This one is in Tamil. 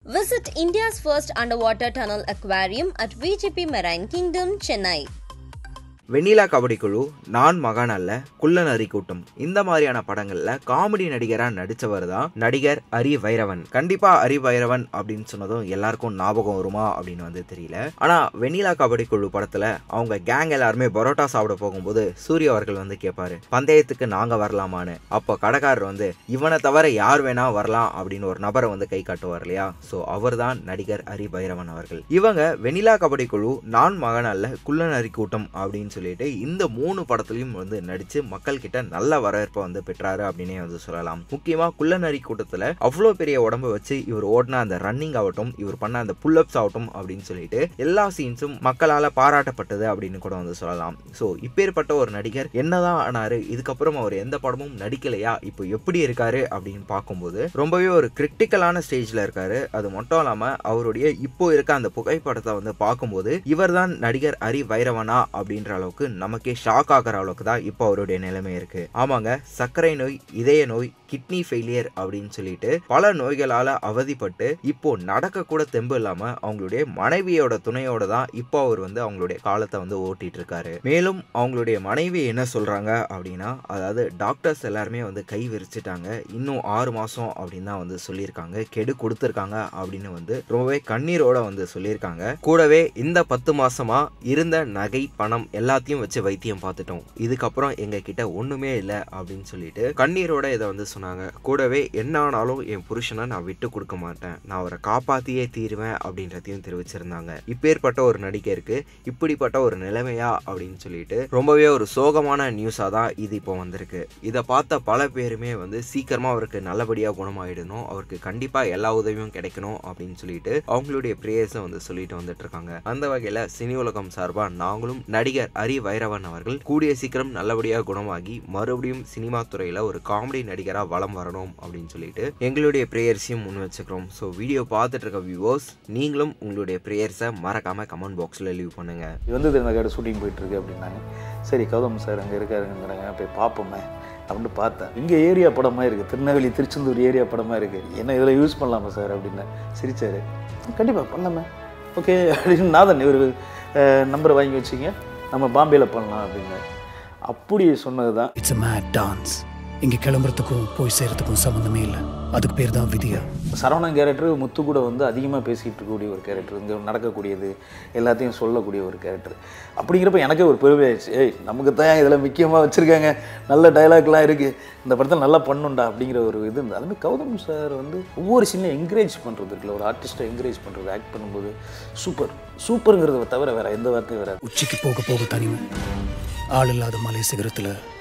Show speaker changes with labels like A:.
A: Visit India's first underwater tunnel aquarium at VGP Marine Kingdom, Chennai.
B: வெண்ணிலா கபடி குழு நான் மகான் அல்ல குள்ளநரி கூட்டம் இந்த மாதிரியான படங்கள்ல காமெடி நடிகரா நடிச்சவர் தான் நடிகர் ஹரி வைரவன் கண்டிப்பா ஹரி வைரவன் அப்படின்னு சொன்னதும் எல்லாருக்கும் ஞாபகம் வருமா அப்படின்னு வந்து தெரியல ஆனா வெண்ணிலா கபடி குழு படத்துல அவங்க கேங் எல்லாருமே பரோட்டா சாப்பிட போகும்போது சூரிய அவர்கள் வந்து கேட்பாரு பந்தயத்துக்கு நாங்க வரலாமான்னு அப்போ கடைக்காரர் வந்து இவனை தவிர யார் வேணா வரலாம் அப்படின்னு ஒரு நபரை வந்து கை காட்டுவார் இல்லையா ஸோ அவர் தான் நடிகர் ஹரி பைரவன் அவர்கள் இவங்க வெண்ணிலா கபடி குழு நான் மகன் அல்ல குள்ளநரி கூட்டம் அப்படின்னு சொல்லிட்டு இந்த மூணு படத்துலையும் வந்து நடிச்சு மக்கள் கிட்ட நல்ல வரவேற்பை வந்து பெற்றாரு அப்படின்னே வந்து சொல்லலாம் முக்கியமா குள்ளநரி கூட்டத்துல அவ்வளோ பெரிய உடம்பு வச்சு இவர் ஓடின அந்த ரன்னிங் ஆகட்டும் இவர் பண்ண அந்த புல்லப்ஸ் ஆகட்டும் அப்படின்னு சொல்லிட்டு எல்லா சீன்ஸும் மக்களால பாராட்டப்பட்டது அப்படின்னு கூட வந்து சொல்லலாம் ஸோ இப்பேற்பட்ட ஒரு நடிகர் என்னதான் ஆனாரு இதுக்கப்புறம் அவர் எந்த படமும் நடிக்கலையா இப்போ எப்படி இருக்காரு அப்படின்னு பார்க்கும்போது ரொம்பவே ஒரு கிரிட்டிக்கலான ஸ்டேஜ்ல இருக்காரு அது மட்டும் இல்லாம அவருடைய இப்போ இருக்க அந்த புகைப்படத்தை வந்து பார்க்கும்போது இவர்தான் நடிகர் ஹரி வைரவனா அப்படின்ற அளவுக்கு நமக்கே ஷாக் ஆகிற அளவுக்கு தான் இப்போ அவருடைய நிலைமை இருக்கு ஆமாங்க சர்க்கரை நோய் இதய நோய் கிட்னி ஃபெயிலியர் அப்படின்னு சொல்லிட்டு பல நோய்களால அவதிப்பட்டு இப்போ நடக்க கூட தெம்பு இல்லாம அவங்களுடைய மனைவியோட துணையோட தான் இப்போ அவர் வந்து அவங்களுடைய காலத்தை வந்து ஓட்டிட்டு இருக்காரு மேலும் அவங்களுடைய மனைவி என்ன சொல்றாங்க அப்படின்னா அதாவது டாக்டர்ஸ் எல்லாருமே வந்து கை விரிச்சிட்டாங்க இன்னும் ஆறு மாசம் அப்படின்னு தான் வந்து சொல்லியிருக்காங்க கெடு கொடுத்துருக்காங்க அப்படின்னு வந்து ரொம்பவே கண்ணீரோட வந்து சொல்லியிருக்காங்க கூடவே இந்த பத்து மாசமா இருந்த நகை பணம் எல்லாத்தையும் வச்சு வைத்தியம் பார்த்துட்டோம் இதுக்கப்புறம் எங்க கிட்ட ஒண்ணுமே இல்லை அப்படின்னு சொல்லிட்டு கண்ணீரோட இதை வந்து சொன்னாங்க கூடவே என்ன ஆனாலும் என் புருஷனை நான் விட்டு கொடுக்க மாட்டேன் நான் அவரை காப்பாத்தியே தீருவேன் அப்படின்றதையும் தெரிவிச்சிருந்தாங்க இப்பேற்பட்ட ஒரு நடிகருக்கு இப்படிப்பட்ட ஒரு நிலைமையா அப்படின்னு சொல்லிட்டு ரொம்பவே ஒரு சோகமான நியூஸாக தான் இது இப்போ வந்திருக்கு இதை பார்த்த பல பேருமே வந்து சீக்கிரமா அவருக்கு நல்லபடியாக குணமாயிடணும் அவருக்கு கண்டிப்பாக எல்லா உதவியும் கிடைக்கணும் அப்படின்னு சொல்லிட்டு அவங்களுடைய ப்ரேயர்ஸை வந்து சொல்லிட்டு வந்துட்டு இருக்காங்க அந்த வகையில் சினி உலகம் சார்பாக நாங்களும் நடிகர் ஹரி வைரவன் அவர்கள் கூடிய சீக்கிரம் நல்லபடியாக குணமாகி மறுபடியும் சினிமா துறையில் ஒரு காமெடி நடிகராக வலம் வரணும் அப்படின்னு சொல்லிட்டு எங்களுடைய ப்ரேயர்ஸையும் முன் வச்சுக்கிறோம் ஸோ வீடியோ பார்த்துட்டு இருக்க வியூவர்ஸ் நீங்களும் உங்களுடைய ப்ரேயர்ஸை மறக்காம கமெண்ட் பாக்ஸில் லீவ் பண்ணுங்க
C: இது வந்து இந்த கடை ஷூட்டிங் போயிட்டுருக்கு அப்படின்னாங்க சரி கௌதம் சார் அங்கே இருக்காருங்கிறாங்க போய் பார்ப்போமே அப்படின்னு பார்த்தேன் இங்கே ஏரியா படமாக இருக்குது திருநெல்வேலி திருச்செந்தூர் ஏரியா படமாக இருக்குது என்ன இதில் யூஸ் பண்ணலாமா சார் அப்படின்னு சிரிச்சார் கண்டிப்பாக பண்ணலாமே ஓகே அப்படின்னு நாதன் ஒரு நம்பரை வாங்கி வச்சிங்க நம்ம பாம்பேயில் பண்ணலாம் அப்படின்னு அப்படி சொன்னது தான்
D: இட்ஸ் a mad டான்ஸ் இங்கே கிளம்புறதுக்கும் போய் சேர்றதுக்கும் சம்மந்தமே இல்லை அதுக்கு பேர் தான் விதியா
C: சரவணன் கேரக்டர் முத்து கூட வந்து அதிகமாக பேசிகிட்டு இருக்கக்கூடிய ஒரு கேரக்டர் இங்கே நடக்கக்கூடியது எல்லாத்தையும் சொல்லக்கூடிய ஒரு கேரக்டர் அப்படிங்கிறப்ப எனக்கே ஒரு பெருமை ஆயிடுச்சு ஏய் நமக்கு தான் இதில் முக்கியமாக வச்சுருக்காங்க நல்ல டைலாக்லாம் இருக்குது இந்த படத்தில் நல்லா பண்ணுண்டா அப்படிங்கிற ஒரு இது இருந்தது அதுமாதிரி கௌதம் சார் வந்து ஒவ்வொரு சின்ன என்கரேஜ் பண்ணுறது இருக்குல்ல ஒரு ஆர்டிஸ்ட்டை என்கரேஜ் பண்ணுறது ஆக்ட் பண்ணும்போது சூப்பர் சூப்பருங்கிறத தவிர வேறு எந்த வார்த்தையும் வராது
D: உச்சிக்கு போக போக தனிமை ஆள் இல்லாத மலை சிகரத்தில்